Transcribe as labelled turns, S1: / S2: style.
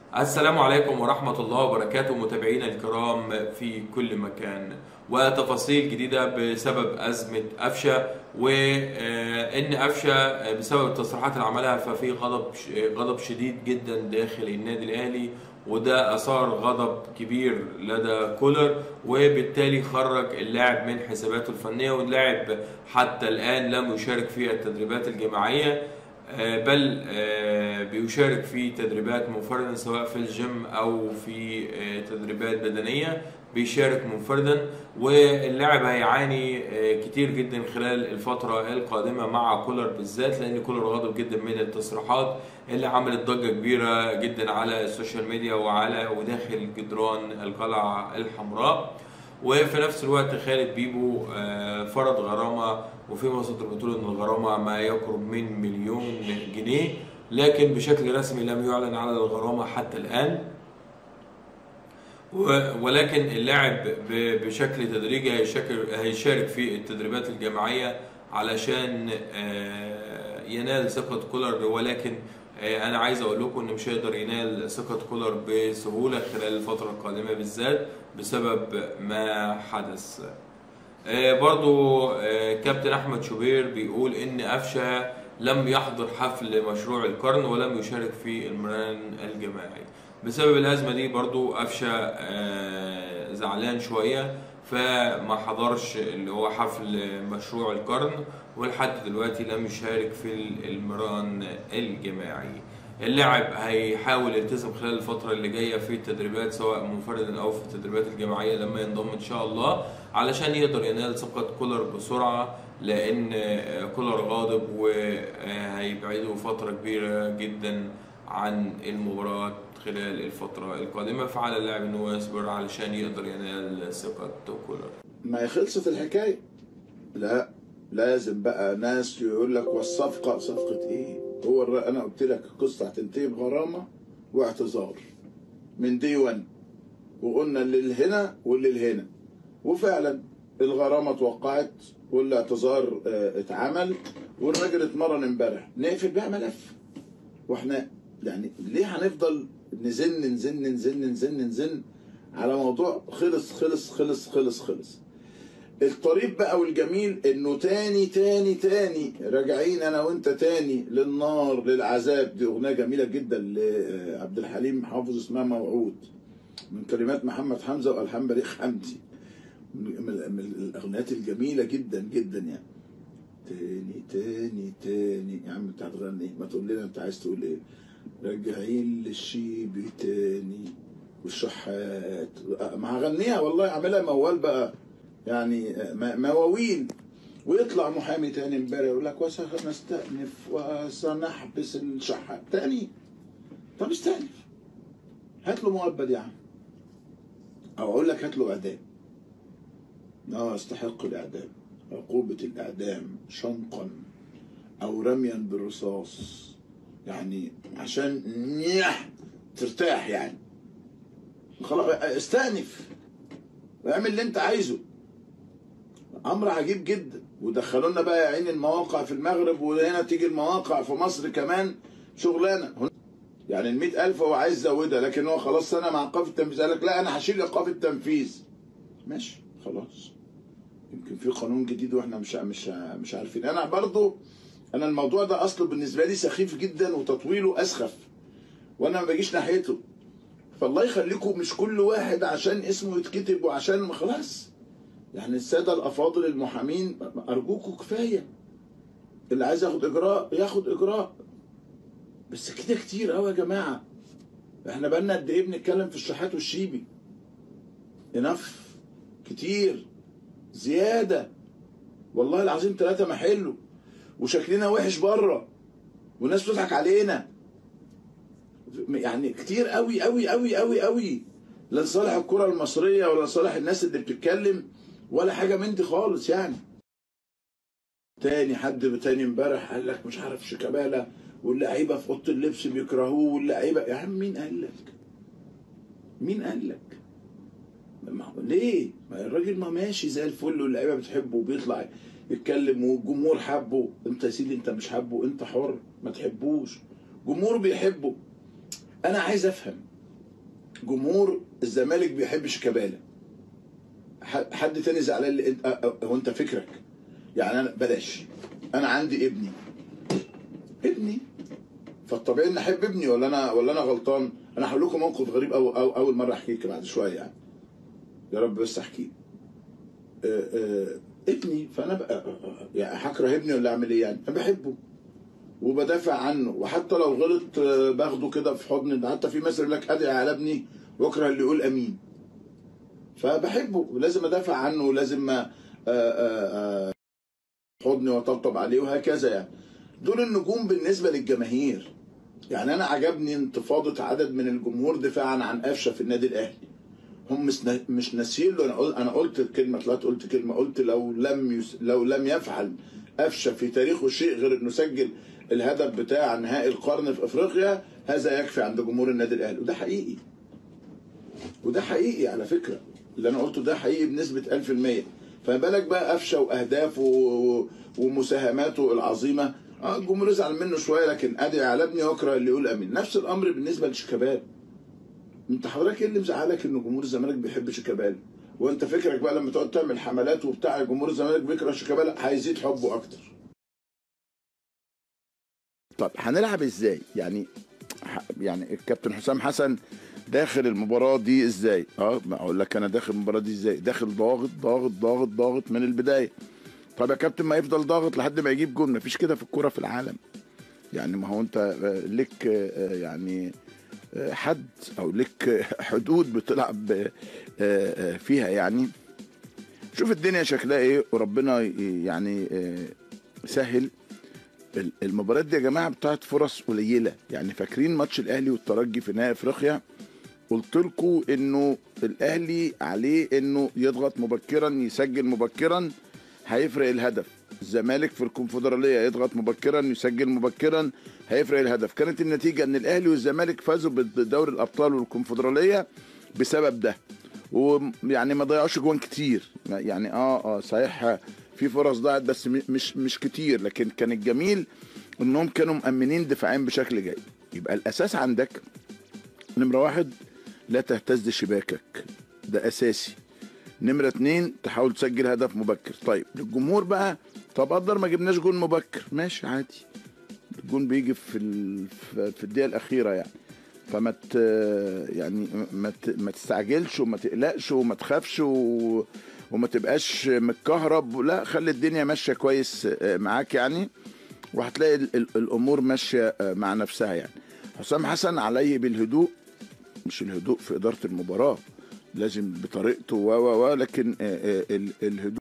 S1: السلام عليكم ورحمة الله وبركاته متابعينا الكرام في كل مكان وتفاصيل جديدة بسبب أزمة أفشة وإن أفشة بسبب التصريحات اللي عملها ففي غضب غضب شديد جدا داخل النادي الأهلي وده أثار غضب كبير لدى كولر وبالتالي خرج اللاعب من حساباته الفنية واللاعب حتى الآن لم يشارك في التدريبات الجماعية بل بيشارك في تدريبات منفردا سواء في الجيم او في تدريبات بدنيه بيشارك منفردا واللاعب هيعاني كتير جدا خلال الفتره القادمه مع كولر بالذات لان كولر غاضب جدا من التصريحات اللي عملت ضجه كبيره جدا على السوشيال ميديا وعلى وداخل جدران القلعه الحمراء وفي نفس الوقت خالد بيبو فرض غرامه وفي مصادر بتقول ان الغرامه ما يقرب من مليون جنيه لكن بشكل رسمي لم يعلن على الغرامه حتى الان ولكن اللاعب بشكل تدريجي هيشارك في التدريبات الجماعيه علشان ينال ثقه كولر ولكن انا عايز اقول لكم ان مش هيقدر ينال ثقه كولر بسهوله خلال الفتره القادمه بالذات بسبب ما حدث برضو كابتن احمد شوبير بيقول ان افشا لم يحضر حفل مشروع القرن ولم يشارك في المران الجماعي بسبب الازمه دي برضو افشا زعلان شويه فما حضرش اللي هو حفل مشروع القرن ولحد دلوقتي لم يشارك في المران الجماعي اللاعب هيحاول يلتزم خلال الفترة اللي جاية في التدريبات سواء منفردا أو في التدريبات الجماعية لما ينضم إن شاء الله علشان يقدر ينال ثقة كولر بسرعة لأن كولر غاضب وهيبعده فترة كبيرة جدا عن المباراة خلال الفترة القادمة فعلى اللاعب إن هو يصبر علشان يقدر ينال ثقة كولر.
S2: ما خلصت الحكاية؟ لا لازم بقى ناس يقول لك والصفقة صفقة إيه؟ هو الر... انا قلت لك القصه هتنتهي بغرامه واعتذار من دي 1 وقلنا اللي لهنا واللي لهنا وفعلا الغرامه اتوقعت والاعتذار اه اتعمل والراجل اتمرن امبارح نقفل بقى ملف واحنا يعني ليه هنفضل نزن نزن نزن نزن نزن على موضوع خلص خلص خلص خلص خلص الطريف بقى والجميل انه تاني تاني تاني راجعين انا وانت تاني للنار للعذاب دي اغنيه جميله جدا لعبد الحليم حافظ اسمها موعود من كلمات محمد حمزه والحان بليغ حمدي من الاغنيات الجميله جدا جدا يعني تاني تاني تاني يا عم انت هتغني ما تقول لنا انت عايز تقول ايه راجعين للشيب تاني والشحات ما هغنيها والله اعملها موال بقى يعني مواويل ويطلع محامي تاني امبارح يقول لك وسنستأنف وسنحبس الشحات تاني طب استأنف هات له مؤبد يا عم او اقول لك هات له اعدام اه استحق الاعدام عقوبة الاعدام شنقا او رميا بالرصاص يعني عشان ترتاح يعني خلاص استأنف واعمل اللي انت عايزه امر عجيب جدا ودخلوا لنا بقى يا عين المواقع في المغرب وهنا تيجي المواقع في مصر كمان شغلانه يعني ال 100000 هو عايز يزودها لكن هو خلاص انا مع ايقاف التنفيذ قال لك لا انا هشيل ايقاف التنفيذ ماشي خلاص يمكن في قانون جديد واحنا مش مش مش عارفين انا برضو انا الموضوع ده اصله بالنسبه لي سخيف جدا وتطويله اسخف وانا ما باجيش ناحيته فالله يخليكم مش كل واحد عشان اسمه يتكتب وعشان خلاص يعني السادة الأفاضل المحامين أرجوكوا كفاية اللي عايز ياخد إجراء ياخد إجراء بس كده كتير قوي يا جماعة احنا بقالنا قد إيه بنتكلم في الشحات والشيبي انف كتير زيادة والله العظيم ثلاثة محله وشكلنا وحش بره والناس بتضحك علينا يعني كتير قوي قوي قوي قوي قوي لا لصالح الكرة المصرية ولا لصالح الناس اللي بتتكلم ولا حاجة من دي خالص يعني تاني حد تاني امبارح قال لك مش عارف شيكابالا واللعيبة في أوضة اللبس بيكرهوه واللعيبة يا عم مين قال لك؟ مين قال لك؟ ما ليه؟ ما الراجل ما ماشي زي الفل واللعيبة بتحبه وبيطلع يتكلم والجمهور حبه انت يا سيدي انت مش حبه انت حر ما تحبوش جمهور بيحبه انا عايز افهم جمهور الزمالك بيحب شيكابالا ح- حد تاني زعلان لي انت اه، اه، هو انت فكرك يعني انا بلاش انا عندي ابني ابني فالطبيعي ان احب ابني ولا انا ولا انا غلطان انا هقول لكم موقف غريب أو, او اول مره احكي لك بعد شويه يعني يا رب بس احكي اه، اه، ابني فانا بقى اه، اه، يعني هكره ابني ولا اعمل ايه يعني انا بحبه وبدافع عنه وحتى لو غلط اه، باخده كده في حضني ده حتى في مثل يقول لك ادعي على ابني واكره اللي يقول امين فبحبه ولازم ادافع عنه ولازم اه، اه، اه، حضني واطبطب عليه وهكذا يعني دول النجوم بالنسبه للجماهير يعني انا عجبني انتفاضه عدد من الجمهور دفاعا عن قفشه في النادي الاهلي هم مش نا- مش ناسيين له انا قلت انا قلت كلمه طلعت قلت كلمه قلت لو لم يس لو لم يفعل قفشه في تاريخه شيء غير انه سجل الهدف بتاع نهائي القرن في افريقيا هذا يكفي عند جمهور النادي الاهلي وده حقيقي وده حقيقي على فكره اللي انا قلته ده حقيقي بنسبه 1000% فما بالك بقى قفشه واهدافه و- ومساهماته العظيمه اه الجمهور يزعل منه شويه لكن ادعي على ابني واكره اللي يقول امين نفس الامر بالنسبه لشيكابالا انت حضرتك ايه اللي مزعلك ان جمهور الزمالك بيحب شيكابالا وانت فكرك بقى لما تقعد تعمل حملات وبتاع جمهور الزمالك بيكره شيكابالا هيزيد حبه اكتر
S3: طب هنلعب ازاي يعني ح- يعني الكابتن حسام حسن داخل المباراة دي ازاي اه ما اقول لك انا داخل المباراة دي ازاي داخل ضاغط ضاغط ضاغط ضاغط من البداية طب يا كابتن ما يفضل ضاغط لحد ما يجيب جول مفيش كده في الكورة في العالم يعني ما هو انت آه، لك آه، يعني آه، حد او لك آه، حدود بتلعب آه، آه، فيها يعني شوف الدنيا شكلها ايه وربنا ي- يعني آه، يسهل ال- المباريات دي يا جماعه بتاعت فرص قليله يعني فاكرين ماتش الاهلي والترجي في نهائي افريقيا قلت لكم انه الاهلي عليه انه يضغط مبكرا يسجل مبكرا هيفرق الهدف الزمالك في الكونفدراليه يضغط مبكرا يسجل مبكرا هيفرق الهدف كانت النتيجه ان الاهلي والزمالك فازوا بدوري الابطال والكونفدراليه بسبب ده ويعني ما ضيعوش جوان كتير يعني اه اه صحيح في فرص ضاعت بس م- مش مش كتير لكن كان الجميل انهم كانوا مأمنين دفاعيا بشكل جيد يبقى الاساس عندك نمرة واحد لا تهتز شباكك ده اساسي نمرة اتنين تحاول تسجل هدف مبكر طيب للجمهور بقى طب قدر ما جبناش جون مبكر ماشي عادي الجون بيجي في ال... في في الدقيقة الأخيرة يعني فما ت... يعني ما, ت... ما تستعجلش وما تقلقش وما تخافش و... وما تبقاش متكهرب لا خلي الدنيا ماشية كويس آه، معاك يعني وهتلاقي ال... ال... الأمور ماشية آه، مع نفسها يعني حسام حسن عليه بالهدوء مش الهدوء في إدارة المباراة لازم بطريقته و و و لكن آه، آه، ال- الهدوء